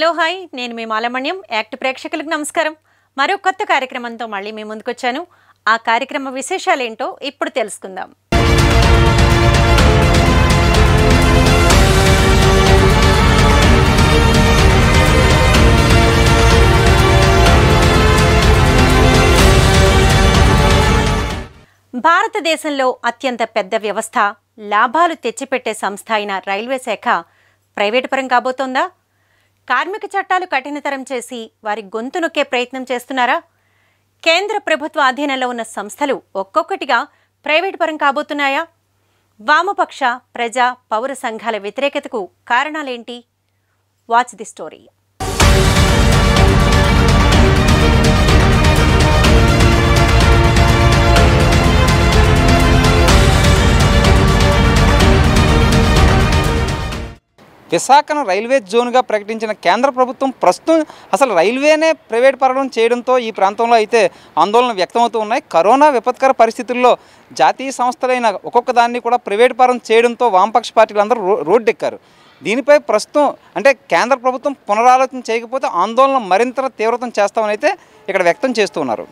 hello hi నేను మీ మాలమణ్యం act ప్రేక్షకులకు నమస్కారం మరో కొత్త కార్యక్రమంతో మళ్ళీ మీ ముందుకొచ్చాను ఆ కార్యక్రమ విశేషాలేంటో ఇప్పుడు తెలుసుకుందాం భారతదేశంలో అత్యంత పెద్ద వ్యవస్థ లాభాలు తెచ్చిపెట్టే సంస్థ అయిన రైల్వే శాఖ ప్రైవేటు పరం కాబోతోందా కార్మిక చట్టాలు కఠినతరం చేసి వారి గొంతు నొక్కే ప్రయత్నం చేస్తున్నారా కేంద్ర ప్రభుత్వ అధీనంలో ఉన్న సంస్థలు ఒక్కొక్కటిగా ప్రైవేటు పరం కాబోతున్నాయా వామపక్ష ప్రజా పౌర సంఘాల వ్యతిరేకతకు కారణాలేంటి వాచ్ ది స్టోరీ విశాఖను రైల్వే జోన్గా ప్రకటించిన కేంద్ర ప్రభుత్వం ప్రస్తుతం అసలు రైల్వేనే ప్రైవేట్ పరం చేయడంతో ఈ ప్రాంతంలో అయితే ఆందోళన వ్యక్తమవుతూ ఉన్నాయి కరోనా విపత్కర పరిస్థితుల్లో జాతీయ సంస్థలైన ఒక్కొక్క దాన్ని కూడా ప్రైవేట్ పరం చేయడంతో వామపక్ష పార్టీలు అందరూ రో రోడ్డెక్కారు దీనిపై ప్రస్తుతం అంటే కేంద్ర ప్రభుత్వం పునరాలోచన చేయకపోతే ఆందోళన మరింత తీవ్రతం చేస్తామని అయితే ఇక్కడ వ్యక్తం చేస్తున్నారు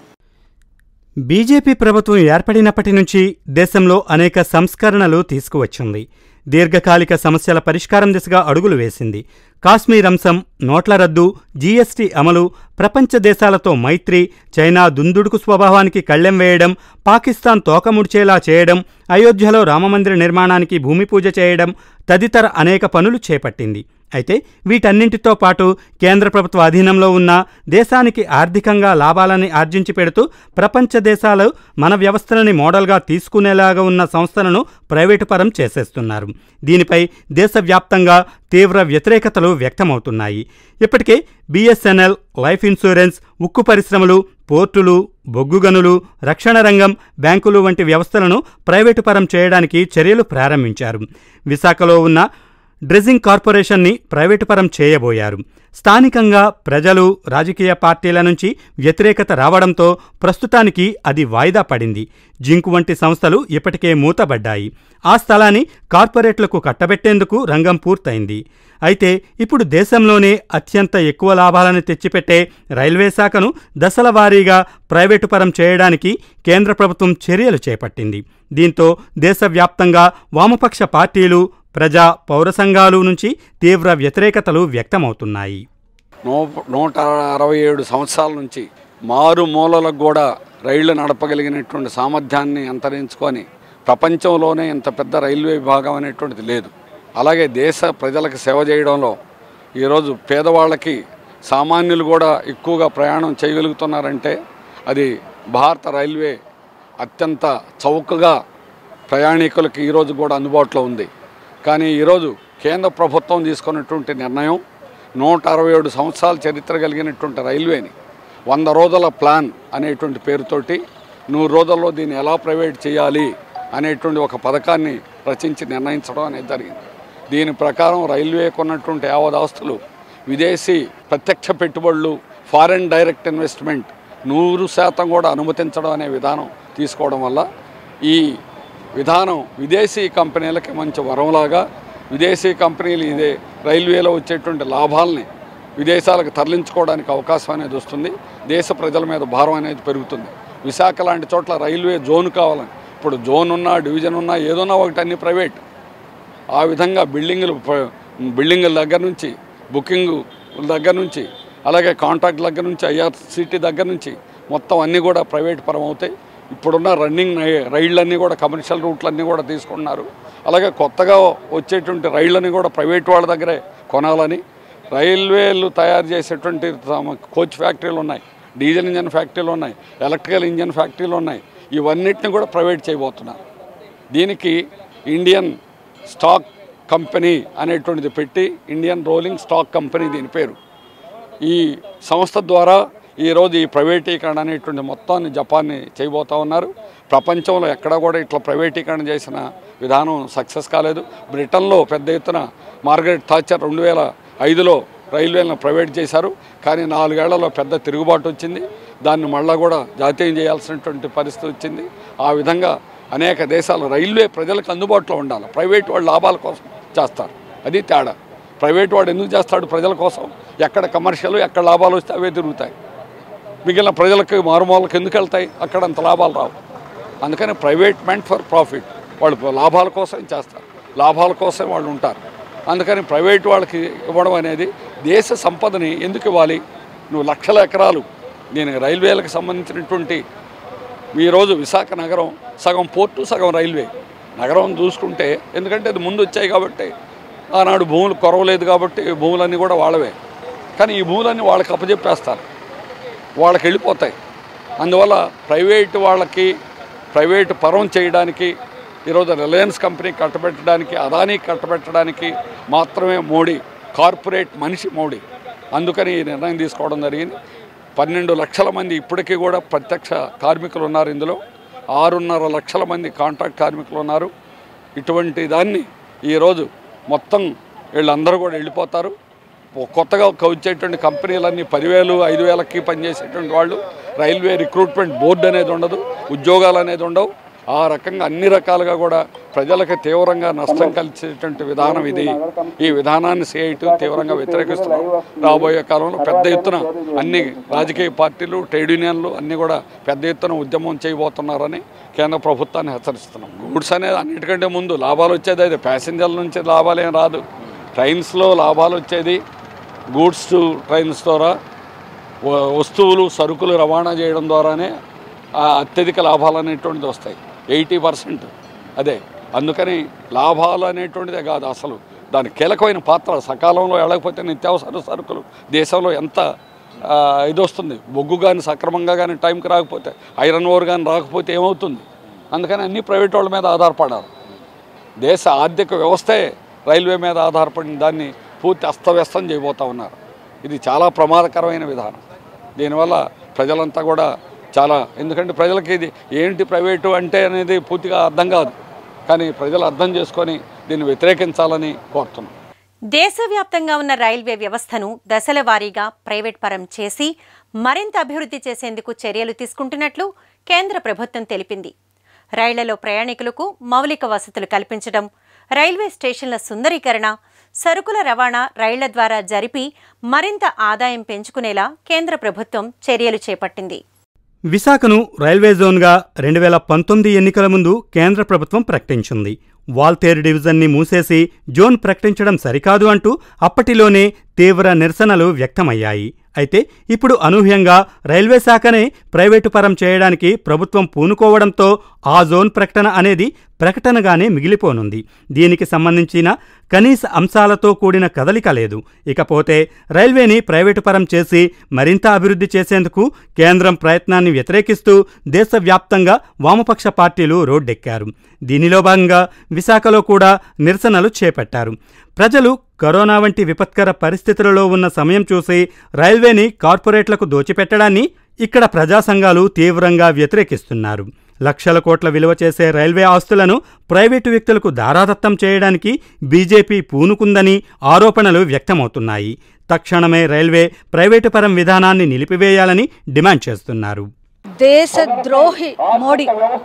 బీజేపీ ప్రభుత్వం ఏర్పడినప్పటి నుంచి దేశంలో అనేక సంస్కరణలు తీసుకువచ్చింది దీర్ఘకాలిక సమస్యల పరిష్కారం దిశగా అడుగులు వేసింది కాశ్మీర్ అంశం నోట్ల రద్దు జీఎస్టీ అమలు ప్రపంచ దేశాలతో మైత్రి చైనా దుందుడుకు స్వభావానికి కళ్ళెం వేయడం పాకిస్తాన్ తోకముడిచేలా చేయడం అయోధ్యలో రామమందిర నిర్మాణానికి భూమి పూజ చేయడం తదితర అనేక పనులు చేపట్టింది అయితే వీటన్నింటితో పాటు కేంద్ర ప్రభుత్వ అధీనంలో ఉన్న దేశానికి ఆర్థికంగా లాభాలని ఆర్జించి పెడుతూ ప్రపంచ దేశాలు మన వ్యవస్థలని మోడల్గా తీసుకునేలాగా ఉన్న సంస్థలను ప్రైవేటు పరం చేసేస్తున్నారు దీనిపై దేశవ్యాప్తంగా తీవ్ర వ్యతిరేకతలు వ్యక్తమవుతున్నాయి ఇప్పటికే బీఎస్ఎన్ఎల్ లైఫ్ ఇన్సూరెన్స్ ఉక్కు పరిశ్రమలు పోర్టులు బొగ్గు గనులు రక్షణ రంగం బ్యాంకులు వంటి వ్యవస్థలను ప్రైవేటు పరం చేయడానికి చర్యలు ప్రారంభించారు విశాఖలో ఉన్న డ్రెజింగ్ కార్పొరేషన్ని ప్రైవేటు పరం చేయబోయారు స్థానికంగా ప్రజలు రాజకీయ పార్టీల నుంచి వ్యతిరేకత రావడంతో ప్రస్తుతానికి అది వాయిదా పడింది జింక్ వంటి సంస్థలు ఇప్పటికే మూతబడ్డాయి ఆ స్థలాన్ని కార్పొరేట్లకు కట్టబెట్టేందుకు రంగం పూర్తయింది అయితే ఇప్పుడు దేశంలోనే అత్యంత ఎక్కువ లాభాలను తెచ్చిపెట్టే రైల్వే శాఖను దశల వారీగా ప్రైవేటు పరం చేయడానికి కేంద్ర ప్రభుత్వం చర్యలు చేపట్టింది దీంతో దేశవ్యాప్తంగా వామపక్ష పార్టీలు ప్రజా పౌర సంఘాలు నుంచి తీవ్ర వ్యతిరేకతలు వ్యక్తమవుతున్నాయి నూ నూట అరవై ఏడు సంవత్సరాల నుంచి మారు మూలలకు కూడా రైళ్లు నడపగలిగినటువంటి సామర్థ్యాన్ని అంతరించుకొని ప్రపంచంలోనే ఇంత పెద్ద రైల్వే విభాగం అనేటువంటిది లేదు అలాగే దేశ ప్రజలకు సేవ చేయడంలో ఈరోజు పేదవాళ్ళకి సామాన్యులు కూడా ఎక్కువగా ప్రయాణం చేయగలుగుతున్నారంటే అది భారత రైల్వే అత్యంత చౌకగా ప్రయాణికులకి ఈరోజు కూడా అందుబాటులో ఉంది కానీ ఈరోజు కేంద్ర ప్రభుత్వం తీసుకున్నటువంటి నిర్ణయం నూట అరవై ఏడు సంవత్సరాల చరిత్ర కలిగినటువంటి రైల్వేని వంద రోజుల ప్లాన్ అనేటువంటి పేరుతోటి నూరు రోజుల్లో దీన్ని ఎలా ప్రైవేట్ చేయాలి అనేటువంటి ఒక పథకాన్ని రచించి నిర్ణయించడం అనేది జరిగింది దీని ప్రకారం రైల్వేకు ఉన్నటువంటి యావదాస్తులు విదేశీ ప్రత్యక్ష పెట్టుబడులు ఫారెన్ డైరెక్ట్ ఇన్వెస్ట్మెంట్ నూరు శాతం కూడా అనుమతించడం అనే విధానం తీసుకోవడం వల్ల ఈ విధానం విదేశీ కంపెనీలకి మంచి వరంలాగా విదేశీ కంపెనీలు ఇదే రైల్వేలో వచ్చేటువంటి లాభాలని విదేశాలకు తరలించుకోవడానికి అవకాశం అనేది వస్తుంది దేశ ప్రజల మీద భారం అనేది పెరుగుతుంది విశాఖ లాంటి చోట్ల రైల్వే జోన్ కావాలని ఇప్పుడు జోన్ ఉన్నా డివిజన్ ఉన్నా ఏదన్నా ఒకటి అన్ని ప్రైవేట్ ఆ విధంగా బిల్డింగులు ప- బిల్డింగుల దగ్గర నుంచి బుకింగ్ దగ్గర నుంచి అలాగే కాంట్రాక్ట్ దగ్గర నుంచి ఐఆర్సిటీ దగ్గర నుంచి మొత్తం అన్నీ కూడా ప్రైవేట్ పరం అవుతాయి ఇప్పుడున్న రన్నింగ్ నై- రైళ్ళన్నీ కూడా కమర్షియల్ రూట్లన్నీ కూడా తీసుకున్నారు అలాగే కొత్తగా వచ్చేటువంటి రైళ్ళని కూడా ప్రైవేట్ వాళ్ళ దగ్గరే కొనాలని రైల్వేలు తయారు చేసేటువంటి తమ కోచ్ ఫ్యాక్టరీలు ఉన్నాయి డీజిల్ ఇంజన్ ఫ్యాక్టరీలు ఉన్నాయి ఎలక్ట్రికల్ ఇంజన్ ఫ్యాక్టరీలు ఉన్నాయి ఇవన్నిటిని కూడా ప్రైవేట్ చేయబోతున్నారు దీనికి ఇండియన్ స్టాక్ కంపెనీ అనేటువంటిది పెట్టి ఇండియన్ రోలింగ్ స్టాక్ కంపెనీ దీని పేరు ఈ సంస్థ ద్వారా ఈరోజు ఈ ప్రైవేటీకరణ అనేటువంటి మొత్తాన్ని జపాన్ని చేయబోతా ఉన్నారు ప్రపంచంలో ఎక్కడా కూడా ఇట్లా ప్రైవేటీకరణ చేసిన విధానం సక్సెస్ కాలేదు బ్రిటన్లో పెద్ద ఎత్తున మార్గరెట్ థాచర్ రెండు వేల ఐదులో రైల్వేలను ప్రైవేట్ చేశారు కానీ నాలుగేళ్లలో పెద్ద తిరుగుబాటు వచ్చింది దాన్ని మళ్ళా కూడా జాతీయం చేయాల్సినటువంటి పరిస్థితి వచ్చింది ఆ విధంగా అనేక దేశాలు రైల్వే ప్రజలకు అందుబాటులో ఉండాలి ప్రైవేట్ వాళ్ళు లాభాల కోసం చేస్తారు అది తేడా ప్రైవేట్ వాడు ఎందుకు చేస్తాడు ప్రజల కోసం ఎక్కడ కమర్షియల్ ఎక్కడ లాభాలు వస్తే అవే తిరుగుతాయి మిగిలిన ప్రజలకు మారుమూలకి ఎందుకు వెళ్తాయి అక్కడ అంత లాభాలు రావు అందుకని ప్రైవేట్ మెంట్ ఫర్ ప్రాఫిట్ వాళ్ళు లాభాల కోసం చేస్తారు లాభాల కోసం వాళ్ళు ఉంటారు అందుకని ప్రైవేట్ వాళ్ళకి ఇవ్వడం అనేది దేశ సంపదని ఎందుకు ఇవ్వాలి నువ్వు లక్షల ఎకరాలు నేను రైల్వేలకు సంబంధించినటువంటి ఈరోజు విశాఖ నగరం సగం పోర్టు సగం రైల్వే నగరం చూసుకుంటే ఎందుకంటే అది ముందు వచ్చాయి కాబట్టి ఆనాడు భూములు కొరవలేదు కాబట్టి భూములన్నీ కూడా వాళ్ళవే కానీ ఈ భూములన్నీ వాళ్ళకి అప్పచెప్పేస్తారు వాళ్ళకి వెళ్ళిపోతాయి అందువల్ల ప్రైవేట్ వాళ్ళకి ప్రైవేట్ పరం చేయడానికి ఈరోజు రిలయన్స్ కంపెనీ కట్టబెట్టడానికి అదానీ కట్టబెట్టడానికి మాత్రమే మోడీ కార్పొరేట్ మనిషి మోడీ అందుకని ఈ నిర్ణయం తీసుకోవడం జరిగింది పన్నెండు లక్షల మంది ఇప్పటికీ కూడా ప్రత్యక్ష కార్మికులు ఉన్నారు ఇందులో ఆరున్నర లక్షల మంది కాంట్రాక్ట్ కార్మికులు ఉన్నారు ఇటువంటి దాన్ని ఈరోజు మొత్తం వీళ్ళందరూ కూడా వెళ్ళిపోతారు కొత్తగా వచ్చేటువంటి కంపెనీలన్నీ పదివేలు ఐదు వేలకి పనిచేసేటువంటి వాళ్ళు రైల్వే రిక్రూట్మెంట్ బోర్డు అనేది ఉండదు ఉద్యోగాలు అనేది ఉండవు ఆ రకంగా అన్ని రకాలుగా కూడా ప్రజలకు తీవ్రంగా నష్టం కలిసేటువంటి విధానం ఇది ఈ విధానాన్ని సిఐటి తీవ్రంగా వ్యతిరేకిస్తున్నాం రాబోయే కాలంలో పెద్ద ఎత్తున అన్ని రాజకీయ పార్టీలు ట్రేడ్ యూనియన్లు అన్నీ కూడా పెద్ద ఎత్తున ఉద్యమం చేయబోతున్నారని కేంద్ర ప్రభుత్వాన్ని హెచ్చరిస్తున్నాం గూడ్స్ అనేది అన్నిటికంటే ముందు లాభాలు వచ్చేది అది ప్యాసింజర్ల నుంచి లాభాలేం రాదు ట్రైన్స్లో లాభాలు వచ్చేది గూడ్స్ ట్రైన్స్ ద్వారా వ- వస్తువులు సరుకులు రవాణా చేయడం ద్వారానే ఆ అత్యధిక లాభాలు అనేటువంటిది వస్తాయి ఎయిటీ పర్సెంట్ అదే అందుకని లాభాలు అనేటువంటిదే కాదు అసలు దాని కీలకమైన పాత్ర సకాలంలో వెళ్ళకపోతే నిత్యావసర సరుకులు దేశంలో ఎంత ఆ, ఇది వస్తుంది బొగ్గు కానీ సక్రమంగా కానీ టైంకి రాకపోతే ఐరన్ ఓర్ కానీ రాకపోతే ఏమవుతుంది అందుకని అన్ని ప్రైవేట్ వాళ్ళ మీద ఆధారపడారు దేశ ఆర్థిక వ్యవస్థే రైల్వే మీద ఆధారపడిన దాన్ని పూర్తి అస్తవ్యస్తం చేయబోతా ఉన్నారు ఇది చాలా ప్రమాదకరమైన విధానం దీనివల్ల ప్రజలంతా కూడా చాలా ఎందుకంటే ప్రజలకి ఇది ఏంటి ప్రైవేటు అంటే అనేది పూర్తిగా అర్థం కాదు కానీ ప్రజలు అర్థం చేసుకొని దీన్ని వ్యతిరేకించాలని కోరుతున్నాం దేశవ్యాప్తంగా ఉన్న రైల్వే వ్యవస్థను దశల వారీగా ప్రైవేట్ పరం చేసి మరింత అభివృద్ధి చేసేందుకు చర్యలు తీసుకుంటున్నట్లు కేంద్ర ప్రభుత్వం తెలిపింది రైళ్లలో ప్రయాణికులకు మౌలిక వసతులు కల్పించడం రైల్వే స్టేషన్ల సుందరీకరణ సరుకుల రవాణా రైళ్ల ద్వారా జరిపి మరింత ఆదాయం పెంచుకునేలా కేంద్ర ప్రభుత్వం చర్యలు చేపట్టింది విశాఖను రైల్వే జోన్గా రెండు వేల పంతొమ్మిది ఎన్నికల ముందు కేంద్ర ప్రభుత్వం ప్రకటించింది వాల్తేరు డివిజన్ని మూసేసి జోన్ ప్రకటించడం సరికాదు అంటూ అప్పటిలోనే తీవ్ర నిరసనలు వ్యక్తమయ్యాయి అయితే ఇప్పుడు అనూహ్యంగా రైల్వే శాఖనే ప్రైవేటు పరం చేయడానికి ప్రభుత్వం పూనుకోవడంతో ఆ జోన్ ప్రకటన అనేది ప్రకటనగానే మిగిలిపోనుంది దీనికి సంబంధించిన కనీస అంశాలతో కూడిన కదలిక లేదు ఇకపోతే రైల్వేని ప్రైవేటు పరం చేసి మరింత అభివృద్ధి చేసేందుకు కేంద్రం ప్రయత్నాన్ని వ్యతిరేకిస్తూ దేశవ్యాప్తంగా వామపక్ష పార్టీలు రోడ్డెక్కారు దీనిలో భాగంగా విశాఖలో కూడా నిరసనలు చేపట్టారు ప్రజలు కరోనా వంటి విపత్కర పరిస్థితులలో ఉన్న సమయం చూసి రైల్వేని కార్పొరేట్లకు దోచిపెట్టడాన్ని ఇక్కడ ప్రజా సంఘాలు తీవ్రంగా వ్యతిరేకిస్తున్నారు లక్షల కోట్ల విలువ చేసే రైల్వే ఆస్తులను ప్రైవేటు వ్యక్తులకు దారాదత్తం చేయడానికి బీజేపీ పూనుకుందని ఆరోపణలు వ్యక్తమవుతున్నాయి తక్షణమే రైల్వే ప్రైవేటు పరం విధానాన్ని నిలిపివేయాలని డిమాండ్ చేస్తున్నారు దేశ ద్రోహి మోడీ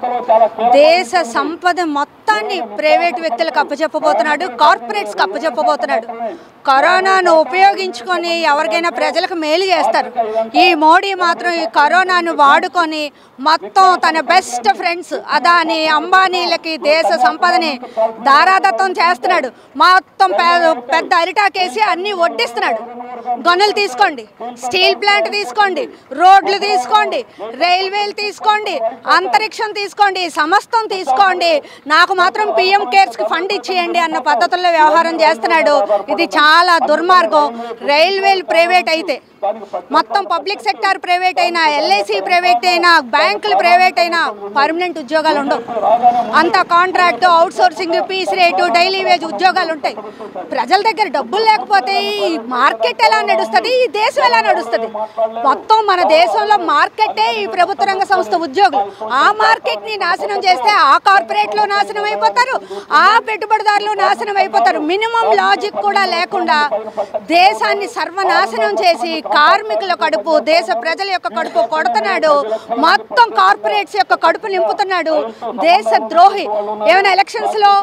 దేశ సంపద మొత్తాన్ని ప్రైవేట్ వ్యక్తులకు అప్పచెప్పబోతున్నాడు కార్పొరేట్స్కి అప్పచెప్పబోతున్నాడు కరోనాను ఉపయోగించుకొని ఎవరికైనా ప్రజలకు మేలు చేస్తారు ఈ మోడీ మాత్రం ఈ కరోనాను వాడుకొని మొత్తం తన బెస్ట్ ఫ్రెండ్స్ అదాని అంబానీలకి దేశ సంపదని దారాదత్తం చేస్తున్నాడు మొత్తం పె- పెద్ద అరిటాకేసి అన్ని వడ్డిస్తున్నాడు గనులు తీసుకోండి స్టీల్ ప్లాంట్ తీసుకోండి రోడ్లు తీసుకోండి రైల్వేలు తీసుకోండి అంతరిక్షం తీసుకోండి సమస్తం తీసుకోండి నాకు మాత్రం పిఎం కేర్స్కి ఫండ్ ఇచ్చేయండి అన్న పద్ధతుల్లో వ్యవహారం చేస్తున్నాడు ఇది చాలా దుర్మార్గం రైల్వేలు ప్రైవేట్ అయితే మొత్తం పబ్లిక్ సెక్టార్ ప్రైవేట్ అయినా ఎల్ఐసి ప్రైవేట్ అయినా బ్యాంకులు ప్రైవేట్ అయినా పర్మనెంట్ ఉద్యోగాలు ఉండవు అంత contract outsourcing piece rate daily wage ఉద్యోగాలు ఉంటాయి ప్రజల దగ్గర డబ్బులు లేకపోతే ఈ మార్కెట్ ఎలా నడుస్తుంది ఈ దేశం ఎలా నడుస్తుంది మొత్తం మన దేశంలో మార్కెటే ఈ ప్రభుత్వ రంగ సంస్థ ఉద్యోగులు ఆ మార్కెట్ ని నాశనం చేస్తే ఆ కార్పొరేట్ లో నాశనం అయిపోతారు ఆ పెట్టుబడిదారులు నాశనం అయిపోతారు మినిమం లాజిక్ కూడా లేకుండా దేశాన్ని సర్వనాశనం చేసి కార్మికుల కడుపు దేశ ప్రజల యొక్క కడుపు కొడుతున్నాడు మొత్తం కార్పొరేట్స్ యొక్క కడుపు నింపుతున్నాడు దేశ ద్రోహి ఏమైనా ఎలక్షన్స్ లో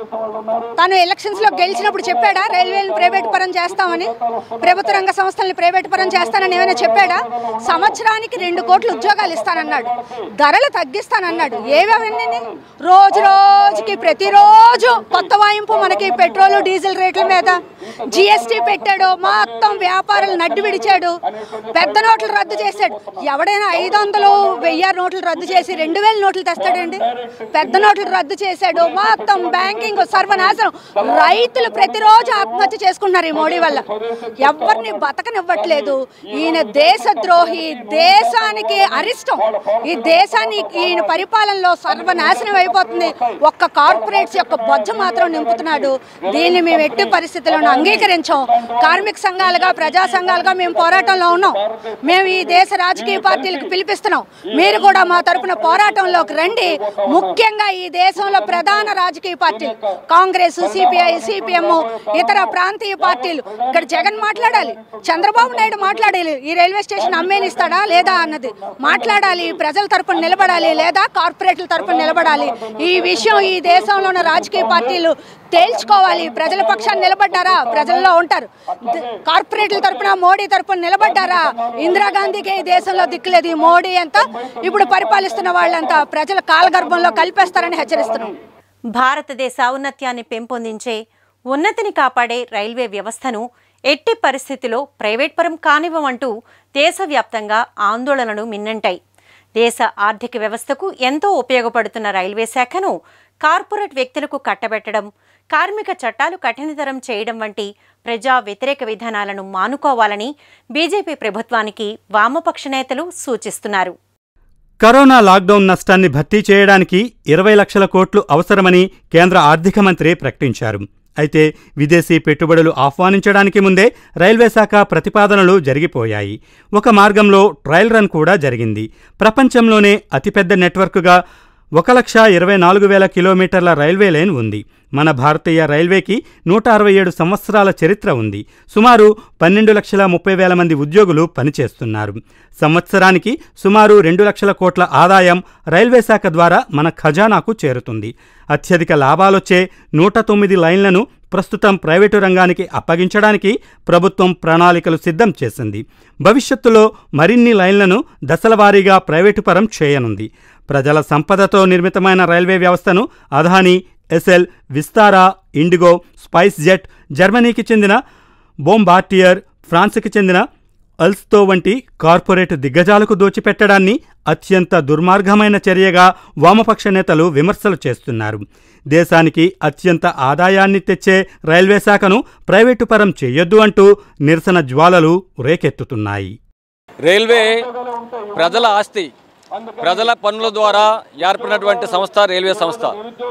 తను ఎలక్షన్స్ లో గెలిచినప్పుడు చెప్పాడా రైల్వేలను ప్రైవేట్ పరం చేస్తామని ప్రభుత్వ రంగ సంస్థల్ని ప్రైవేట్ పరం చేస్తానని ఏమైనా చెప్పాడా సంవత్సరానికి రెండు కోట్ల ఉద్యోగాలు ఇస్తానన్నాడు ధరలు తగ్గిస్తానన్నాడు ఏవన్నీ రోజు రోజుకి ప్రతిరోజు కొత్త వాయింపు మనకి పెట్రోల్ డీజిల్ రేట్ల మీద జిఎస్టీ పెట్టాడు మొత్తం వ్యాపారాలు నడ్డు విడిచాడు పెద్ద నోట్లు రద్దు చేశాడు ఎవడైనా ఐదు వందలు వెయ్యి నోట్లు రద్దు చేసి రెండు వేల నోట్లు తెస్తాడండి పెద్ద నోట్లు రద్దు చేశాడు మొత్తం బ్యాంకింగ్ సర్వనాశనం రైతులు ప్రతిరోజు ఆత్మహత్య చేసుకుంటున్నారు ఈ మోడీ వల్ల ఎవరిని బతకనివ్వట్లేదు ఈయన దేశద్రోహి దేశానికి అరిష్టం ఈ దేశాన్ని ఈయన పరిపాలనలో సర్వనాశనం అయిపోతుంది ఒక్క కార్పొరేట్స్ యొక్క బొజ్జ మాత్రం నింపుతున్నాడు దీన్ని మేము ఎట్టి పరిస్థితులను అంగీకరించాం కార్మిక సంఘాలుగా ప్రజా సంఘాలుగా మేము పోరాటంలో ఉన్నాం మేము ఈ దేశ రాజకీయ పార్టీలకు పిలిపిస్తున్నాం మీరు కూడా మా తరపున పోరాటంలోకి రండి ముఖ్యంగా ఈ దేశంలో ప్రధాన రాజకీయ పార్టీలు కాంగ్రెస్ సిపిఐ సిపిఎం ఇతర ప్రాంతీయ పార్టీలు ఇక్కడ జగన్ మాట్లాడాలి చంద్రబాబు నాయుడు మాట్లాడాలి ఈ రైల్వే స్టేషన్ అమ్మేనిస్తాడా లేదా అన్నది మాట్లాడాలి ప్రజల తరపున నిలబడాలి లేదా కార్పొరేట్ల తరపున నిలబడాలి ఈ విషయం ఈ దేశంలో ఉన్న రాజకీయ పార్టీలు తేల్చుకోవాలి ప్రజల పక్షాన్ని నిలబడ్డారా ప్రజల్లో ఉంటారు ద- కార్పొరేట్ల తరపున మోడీ తరపున నిలబడ్డారా ఇందిరాగాంధీకి ఈ దేశంలో దిక్కులేదు ఈ మోడీ అంతా ఇప్పుడు పరిపాలిస్తున్న వాళ్ళంతా ప్రజల కాలగర్భంలో కలిపేస్తారని హెచ్చరిస్తున్నాం భారతదేశ ఔన్నత్యాన్ని పెంపొందించే ఉన్నతిని కాపాడే రైల్వే వ్యవస్థను ఎట్టి పరిస్థితిలో ప్రైవేట్ పరం కానివ్వమంటూ దేశవ్యాప్తంగా ఆందోళనలు మిన్నంటాయి దేశ ఆర్థిక వ్యవస్థకు ఎంతో ఉపయోగపడుతున్న రైల్వే శాఖను కార్పొరేట్ వ్యక్తులకు కట్టబెట్టడం కార్మిక చట్టాలు కఠినతరం చేయడం వంటి ప్రజా వ్యతిరేక విధానాలను మానుకోవాలని బీజేపీ ప్రభుత్వానికి వామపక్ష నేతలు సూచిస్తున్నారు కరోనా లాక్డౌన్ నష్టాన్ని భర్తీ చేయడానికి ఇరవై లక్షల కోట్లు అవసరమని కేంద్ర ఆర్థిక మంత్రి ప్రకటించారు అయితే విదేశీ పెట్టుబడులు ఆహ్వానించడానికి ముందే రైల్వే శాఖ ప్రతిపాదనలు జరిగిపోయాయి ఒక మార్గంలో ట్రయల్ రన్ కూడా జరిగింది ప్రపంచంలోనే అతిపెద్ద నెట్వర్క్గా ఒక లక్ష ఇరవై నాలుగు వేల కిలోమీటర్ల రైల్వే లైన్ ఉంది మన భారతీయ రైల్వేకి నూట అరవై ఏడు సంవత్సరాల చరిత్ర ఉంది సుమారు పన్నెండు లక్షల ముప్పై వేల మంది ఉద్యోగులు పనిచేస్తున్నారు సంవత్సరానికి సుమారు రెండు లక్షల కోట్ల ఆదాయం రైల్వే శాఖ ద్వారా మన ఖజానాకు చేరుతుంది అత్యధిక లాభాలొచ్చే నూట తొమ్మిది లైన్లను ప్రస్తుతం ప్రైవేటు రంగానికి అప్పగించడానికి ప్రభుత్వం ప్రణాళికలు సిద్ధం చేసింది భవిష్యత్తులో మరిన్ని లైన్లను దశలవారీగా ప్రైవేటు పరం చేయనుంది ప్రజల సంపదతో నిర్మితమైన రైల్వే వ్యవస్థను అదానీ ఎస్ఎల్ విస్తారా ఇండిగో స్పైస్ జెట్ జర్మనీకి చెందిన బోంబార్టియర్ ఫ్రాన్స్కి చెందిన అల్స్తో వంటి కార్పొరేట్ దిగ్గజాలకు దోచిపెట్టడాన్ని అత్యంత దుర్మార్గమైన చర్యగా వామపక్ష నేతలు విమర్శలు చేస్తున్నారు దేశానికి అత్యంత ఆదాయాన్ని తెచ్చే రైల్వే శాఖను ప్రైవేటు పరం చేయొద్దు అంటూ నిరసన జ్వాలలు రేకెత్తుతున్నాయి రైల్వే ప్రజల ఆస్తి ప్రజల పన్నుల ద్వారా ఏర్పడినటువంటి సంస్థ రైల్వే సంస్థ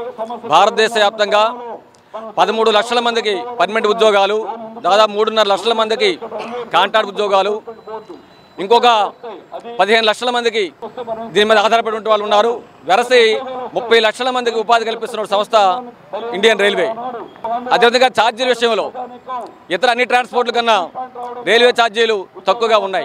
భారతదేశ వ్యాప్తంగా పదమూడు లక్షల మందికి పర్మనెంట్ ఉద్యోగాలు దాదాపు మూడున్నర లక్షల మందికి కాంట్రాక్ట్ ఉద్యోగాలు ఇంకొక పదిహేను లక్షల మందికి దీని మీద ఆధారపడి ఉంటే వాళ్ళు ఉన్నారు వెరసి ముప్పై లక్షల మందికి ఉపాధి కల్పిస్తున్న సంస్థ ఇండియన్ రైల్వే అదేవిధంగా ఛార్జీల విషయంలో ఇతర అన్ని ట్రాన్స్పోర్ట్ల కన్నా రైల్వే ఛార్జీలు తక్కువగా ఉన్నాయి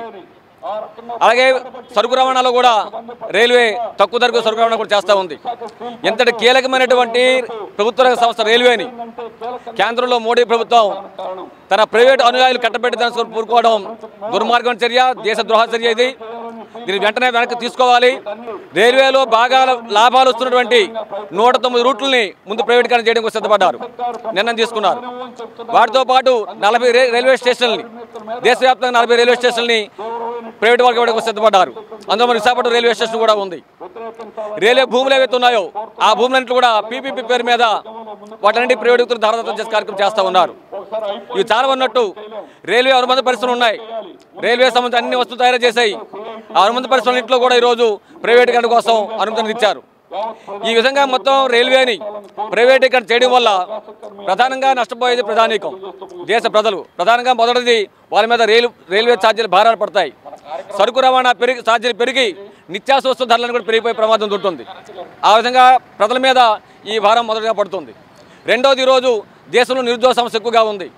అలాగే సరుకు రవాణాలో కూడా రైల్వే తక్కువ ధరకు సరుకు రవాణా కూడా చేస్తూ ఉంది ఎంతటి కీలకమైనటువంటి ప్రభుత్వ రంగ సంస్థ రైల్వేని కేంద్రంలో మోడీ ప్రభుత్వం తన ప్రైవేట్ అనుయాయులు కట్టబెట్టడానికి పూరుకోవడం దుర్మార్గం చర్య దేశ ద్రోహ చర్య ఇది దీన్ని వెంటనే వెనక్కి తీసుకోవాలి రైల్వేలో బాగా లాభాలు వస్తున్నటువంటి నూట తొమ్మిది రూట్లని ముందు ప్రైవేటీకరణ చేయడానికి సిద్ధపడ్డారు నిర్ణయం తీసుకున్నారు వాటితో పాటు నలభై రే- రైల్వే స్టేషన్లని దేశవ్యాప్తంగా నలభై రైల్వే స్టేషన్లని ప్రైవేట్ వాళ్ళకి ఇవ్వడానికి సిద్ధపడ్డారు అందులో మన విశాఖపట్నం రైల్వే స్టేషన్ కూడా ఉంది రైల్వే భూములు ఏవైతే ఉన్నాయో ఆ భూములన్నింటి కూడా పీపీపీ పేరు మీద వాటన్నింటి ప్రైవేట్ వ్యక్తులు ధారదత్తం చేసే కార్యక్రమం చేస్తూ ఉన్నారు ఇవి చాలా ఉన్నట్టు రైల్వే అనుబంధ పరిశ్రమలు ఉన్నాయి రైల్వే సంబంధించి అన్ని వస్తువులు తయారు చేశాయి ఆ అనుబంధ పరిశ్రమలన్నింటిలో కూడా ఈరోజు ప్రైవేటీకరణ కోసం అనుమతిని ఇచ్చారు ఈ విధంగా మొత్తం రైల్వేని ప్రైవేటీకరణ చేయడం వల్ల ప్రధానంగా నష్టపోయేది ప్రధానికం దేశ ప్రజలు ప్రధానంగా మొదటిది వాళ్ళ మీద రైలు రైల్వే ఛార్జీలు భారాలు పడతాయి సరుకు రవాణా పెరిగి ఛార్జీలు పెరిగి నిత్యావసర వస్తువుల ధరలను కూడా పెరిగిపోయే ప్రమాదం ఉంటుంది ఆ విధంగా ప్రజల మీద ఈ భారం మొదటిగా పడుతుంది రెండవది ఈరోజు దేశంలో నిరుద్యోగ సమస్య ఎక్కువగా ఉంది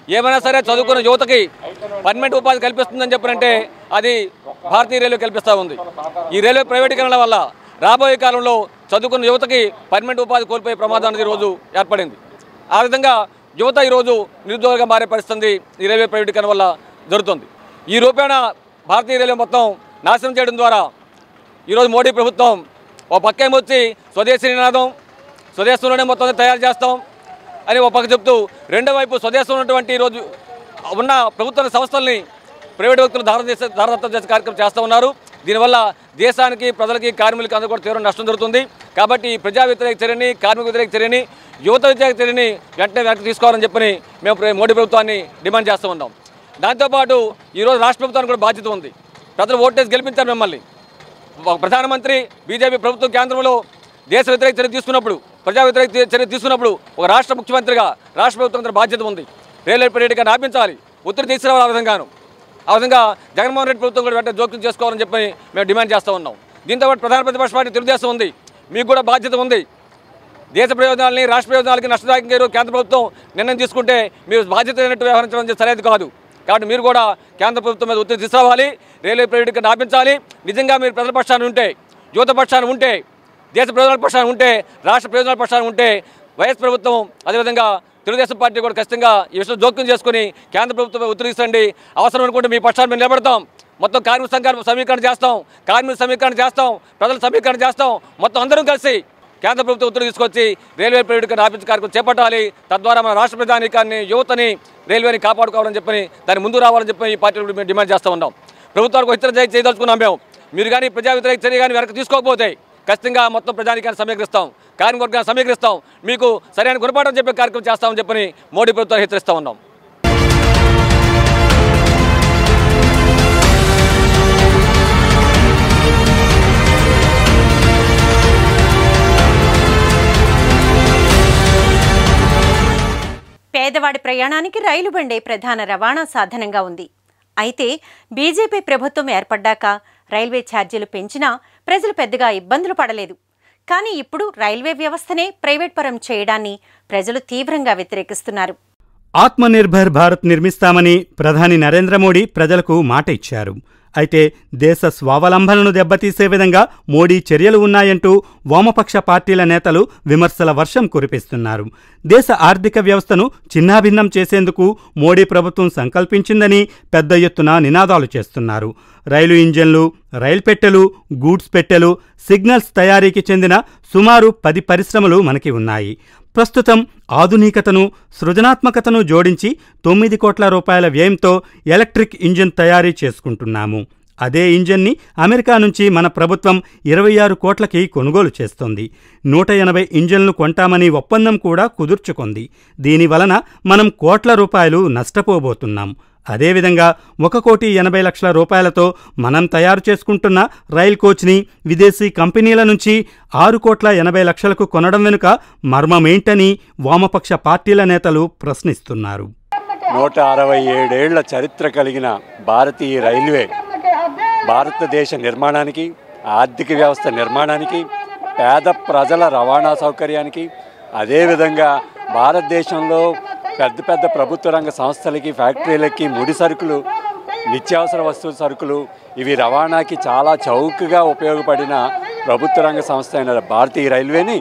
ఏమైనా సరే చదువుకున్న యువతకి పర్మనెంట్ ఉపాధి కల్పిస్తుందని చెప్పనంటే అది భారతీయ రైల్వే కల్పిస్తూ ఉంది ఈ రైల్వే ప్రైవేటీకరణ వల్ల రాబోయే కాలంలో చదువుకున్న యువతకి పర్మనెంట్ ఉపాధి కోల్పోయే ప్రమాదం అనేది ఈరోజు ఏర్పడింది ఆ విధంగా యువత ఈరోజు నిరుద్యోగంగా మారే పరిస్థితి ఈ రైల్వే ప్రైవేటీకరణ వల్ల జరుగుతుంది ఈ రూపేణ భారతీయ రైల్వే మొత్తం నాశనం చేయడం ద్వారా ఈరోజు మోడీ ప్రభుత్వం ఓ పక్క ఏమొచ్చి స్వదేశీ నినాదం స్వదేశంలోనే మొత్తం తయారు చేస్తాం అని ఒక పక్క చెప్తూ రెండో వైపు స్వదేశంలో ఉన్నటువంటి ఈరోజు ఉన్న ప్రభుత్వ సంస్థల్ని ప్రైవేట్ వ్యక్తులు దారదేశ దారదత్తం చేసే కార్యక్రమం చేస్తూ ఉన్నారు దీనివల్ల దేశానికి ప్రజలకి కార్మికులకి అందరూ కూడా తీవ్ర నష్టం జరుగుతుంది కాబట్టి ఈ ప్రజా వ్యతిరేక చర్యని కార్మిక వ్యతిరేక చర్యని యువత వ్యతిరేక చర్యని వెంటనే వెనక్కి తీసుకోవాలని చెప్పని మేము ప్ర- మోడీ ప్రభుత్వాన్ని డిమాండ్ చేస్తూ ఉన్నాం దాంతోపాటు ఈరోజు రాష్ట్ర ప్రభుత్వానికి కూడా బాధ్యత ఉంది ప్రజలు ఓటేసి గెలిపించారు మిమ్మల్ని ఒక ప్రధానమంత్రి బీజేపీ ప్రభుత్వం కేంద్రంలో దేశ వ్యతిరేక చర్య తీసుకున్నప్పుడు ప్రజా వ్యతిరేక చర్య తీసుకున్నప్పుడు ఒక రాష్ట్ర ముఖ్యమంత్రిగా రాష్ట్ర ప్రభుత్వం దగ్గర బాధ్యత ఉంది రైల్వే పర్యటన ఆపించాలి ఒత్తిడి తీసుకురావాలి ఆ విధంగాను ఆ విధంగా జగన్మోహన్ రెడ్డి ప్రభుత్వం కూడా వెంటనే జోక్యం చేసుకోవాలని చెప్పి మేము డిమాండ్ చేస్తూ ఉన్నాం దీంతో పాటు ప్రధాన ప్రతిపక్ష పార్టీ తెలుగుదేశం ఉంది మీకు కూడా బాధ్యత ఉంది దేశ ప్రయోజనాలని రాష్ట్ర ప్రయోజనాలకి నష్టదాయకంగా ఈరోజు కేంద్ర ప్రభుత్వం నిర్ణయం తీసుకుంటే మీరు బాధ్యత లేనట్టు వ్యవహరించడం అనేది సరైనది కాదు కాబట్టి మీరు కూడా కేంద్ర ప్రభుత్వం మీద ఒత్తిడి తీసుకురావాలి రైల్వే ప్రైవేటీకరణ ఆపించాలి నిజంగా మీరు ప్రజల పక్షాన ఉంటే యువత పక్షాన ఉంటే దేశ ప్రయోజనాల పక్షాన ఉంటే రాష్ట్ర ప్రయోజనాల పక్షాన ఉంటే వైఎస్ ప్రభుత్వం అదేవిధంగా తెలుగుదేశం పార్టీ కూడా ఖచ్చితంగా ఈ విషయం జోక్యం చేసుకుని కేంద్ర ప్రభుత్వం ఉత్తరిస్తండి అవసరం అనుకుంటే మీ పక్షాన మేము నిలబడతాం మొత్తం కార్మిక సంఘాలు సమీకరణ చేస్తాం కార్మిక సమీకరణ చేస్తాం ప్రజల సమీకరణ చేస్తాం మొత్తం అందరం కలిసి కేంద్ర ప్రభుత్వం ఉత్తర్వు తీసుకొచ్చి రైల్వే ప్రైవేటీకరణ ఆపించే కార్యక్రమం చేపట్టాలి తద్వారా మన రాష్ట్ర ప్రధానికాన్ని యువతని రైల్వేని కాపాడుకోవాలని చెప్పని దాని ముందు రావాలని చెప్పి ఈ పార్టీలు మేము డిమాండ్ చేస్తూ ఉన్నాం ప్రభుత్వానికి ఇతర చర్య చేయదలుచుకున్నాం మేము మీరు కానీ ప్రజా వ్యతిరేక చర్య కానీ వెనక్కి తీసుకోకపోతే ఖచ్చితంగా మొత్తం ప్రజానికాన్ని సమీకరిస్తాం కార్మిక వర్గాన్ని సమీకరిస్తాం మీకు సరైన గుణపాఠం చెప్పే కార్యక్రమం చేస్తామని చెప్పని మోడీ ప్రభుత్వాన్ని హెచ్చరిస్తూ ఉన్నాం పేదవాడి ప్రయాణానికి రైలు బండే ప్రధాన రవాణా సాధనంగా ఉంది అయితే బీజేపీ ప్రభుత్వం ఏర్పడ్డాక రైల్వే ఛార్జీలు పెంచినా ప్రజలు పెద్దగా ఇబ్బందులు పడలేదు కానీ ఇప్పుడు రైల్వే వ్యవస్థనే ప్రైవేట్ పరం చేయడాన్ని ప్రజలు తీవ్రంగా వ్యతిరేకిస్తున్నారు ఆత్మనిర్భర్ భారత్ నిర్మిస్తామని ప్రధాని నరేంద్ర మోడీ ప్రజలకు మాట ఇచ్చారు అయితే దేశ స్వావలంబనను దెబ్బతీసే విధంగా మోడీ చర్యలు ఉన్నాయంటూ వామపక్ష పార్టీల నేతలు విమర్శల వర్షం కురిపిస్తున్నారు దేశ ఆర్థిక వ్యవస్థను చిన్నాభిన్నం చేసేందుకు మోడీ ప్రభుత్వం సంకల్పించిందని పెద్ద ఎత్తున నినాదాలు చేస్తున్నారు రైలు ఇంజన్లు రైలు పెట్టెలు గూడ్స్ పెట్టెలు సిగ్నల్స్ తయారీకి చెందిన సుమారు పది పరిశ్రమలు మనకి ఉన్నాయి ప్రస్తుతం ఆధునికతను సృజనాత్మకతను జోడించి తొమ్మిది కోట్ల రూపాయల వ్యయంతో ఎలక్ట్రిక్ ఇంజిన్ తయారీ చేసుకుంటున్నాము అదే ఇంజన్ని అమెరికా నుంచి మన ప్రభుత్వం ఇరవై ఆరు కోట్లకి కొనుగోలు చేస్తోంది నూట ఎనభై ఇంజన్లు కొంటామని ఒప్పందం కూడా కుదుర్చుకుంది దీని వలన మనం కోట్ల రూపాయలు నష్టపోబోతున్నాం అదేవిధంగా ఒక కోటి ఎనభై లక్షల రూపాయలతో మనం తయారు చేసుకుంటున్న రైల్ కోచ్ని విదేశీ కంపెనీల నుంచి ఆరు కోట్ల ఎనభై లక్షలకు కొనడం వెనుక మర్మమేంటని వామపక్ష పార్టీల నేతలు ప్రశ్నిస్తున్నారు నూట అరవై ఏడేళ్ల చరిత్ర కలిగిన భారతీయ రైల్వే భారతదేశ నిర్మాణానికి ఆర్థిక వ్యవస్థ నిర్మాణానికి పేద ప్రజల రవాణా సౌకర్యానికి అదేవిధంగా భారతదేశంలో పెద్ద పెద్ద ప్రభుత్వ రంగ సంస్థలకి ఫ్యాక్టరీలకి ముడి సరుకులు నిత్యావసర వస్తువుల సరుకులు ఇవి రవాణాకి చాలా చౌకగా ఉపయోగపడిన ప్రభుత్వ రంగ సంస్థ అయిన భారతీయ రైల్వేని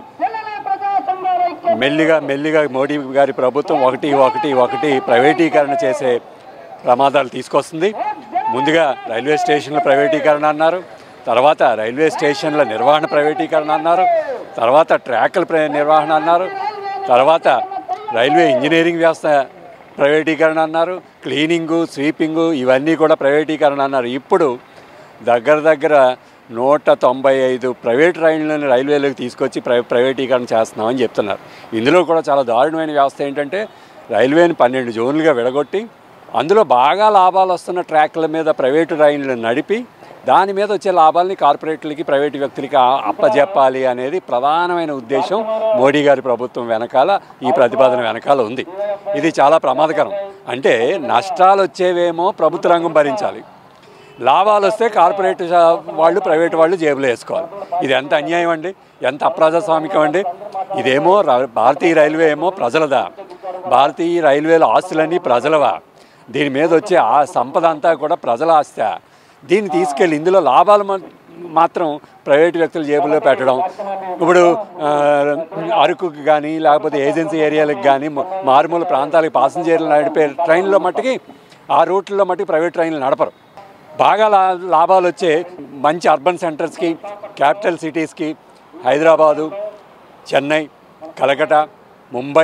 మెల్లిగా మెల్లిగా మోడీ గారి ప్రభుత్వం ఒకటి ఒకటి ఒకటి ప్రైవేటీకరణ చేసే ప్రమాదాలు తీసుకొస్తుంది ముందుగా రైల్వే స్టేషన్ల ప్రైవేటీకరణ అన్నారు తర్వాత రైల్వే స్టేషన్ల నిర్వహణ ప్రైవేటీకరణ అన్నారు తర్వాత ట్రాక్ల ప్ర- నిర్వహణ అన్నారు తర్వాత రైల్వే ఇంజనీరింగ్ వ్యవస్థ ప్రైవేటీకరణ అన్నారు క్లీనింగు స్వీపింగు ఇవన్నీ కూడా ప్రైవేటీకరణ అన్నారు ఇప్పుడు దగ్గర దగ్గర నూట తొంభై ఐదు ప్రైవేట్ రైళ్లను రైల్వేలోకి తీసుకొచ్చి ప్రై ప్రైవేటీకరణ చేస్తున్నామని చెప్తున్నారు ఇందులో కూడా చాలా దారుణమైన వ్యవస్థ ఏంటంటే రైల్వేని పన్నెండు జోన్లుగా విడగొట్టి అందులో బాగా లాభాలు వస్తున్న ట్రాక్ల మీద ప్రైవేటు రైళ్లను నడిపి దాని మీద వచ్చే లాభాలని కార్పొరేట్లకి ప్రైవేటు వ్యక్తులకి ఆ- అప్పజెప్పాలి అనేది ప్రధానమైన ఉద్దేశం మోడీ గారి ప్రభుత్వం వెనకాల ఈ ప్రతిపాదన వెనకాల ఉంది ఇది చాలా ప్రమాదకరం అంటే నష్టాలు వచ్చేవేమో ప్రభుత్వ రంగం భరించాలి లాభాలు వస్తే కార్పొరేట్ షా- వాళ్ళు ప్రైవేట్ వాళ్ళు జేబులో వేసుకోవాలి ఇది ఎంత అన్యాయం అండి ఎంత అప్రజాస్వామికం అండి ఇదేమో ర- భారతీయ రైల్వే ఏమో ప్రజలదా భారతీయ రైల్వేల ఆస్తులన్నీ ప్రజలవా దీని మీద వచ్చే ఆ సంపద అంతా కూడా ప్రజల ఆస్తి దీన్ని తీసుకెళ్ళి ఇందులో లాభాలు మా- మాత్రం ప్రైవేట్ వ్యక్తుల జేబుల్లో పెట్టడం ఇప్పుడు ఆ, అరకుకి కానీ లేకపోతే ఏజెన్సీ ఏరియాలకు కానీ మ- మారుమూల ప్రాంతాలకు పాసింజర్లు నడిపే ట్రైన్లో మట్టుకి ఆ రూట్లలో మట్టుకు ప్రైవేట్ ట్రైన్లు నడపరు బాగా లా లాభాలు వచ్చే మంచి అర్బన్ సెంటర్స్కి క్యాపిటల్ సిటీస్కి హైదరాబాదు చెన్నై కలకట ముంబై